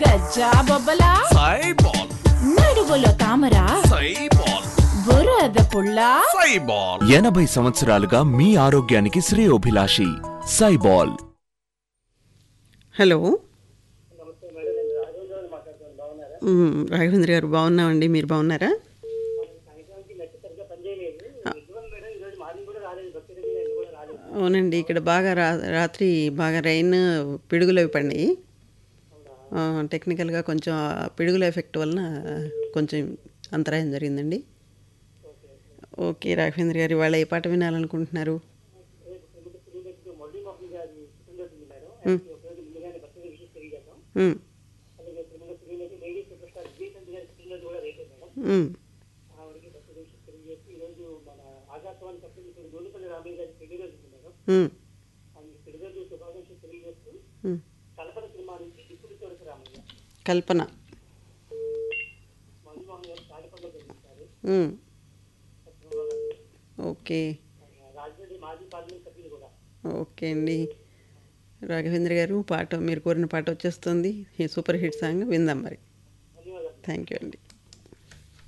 గజ్జా బొబ్బలా సైబాల్ నడువులో తామర సైబాల్ బురద పుల్ల సైబాల్ ఎనభై సంవత్సరాలుగా మీ ఆరోగ్యానికి శ్రేయోభిలాషి సైబాల్ హలో మ్మ్, రాఘవేంద్ర గారు బాగున్నామండి మీరు బాగున్నారా అవునండి ఇక్కడ బాగా రా రాత్రి బాగా రైన్ పిడుగులు అవి పడినాయి ఆ, టెక్నికల్గా కొంచెం ఆ పిడుగుల ఎఫెక్ట్ వలన కొంచెం అంతరాయం జరిగిందండి ఓకే రాఘవేంద్ర గారు ఇవాళ ఏ పాట వినాలనుకుంటున్నారు మ్మ్. మ్మ్. మ్మ్. మ్మ్. మ్మ్. కల్పన మ్మ్. ఓకే ఓకే అండి రాఘవేంద్ర గారు పాట మీరు కోరిన పాట వచ్చేస్తుంది ఈ సూపర్ హిట్ సాంగ్ విందాం మరి థ్యాంక్ యూ అండి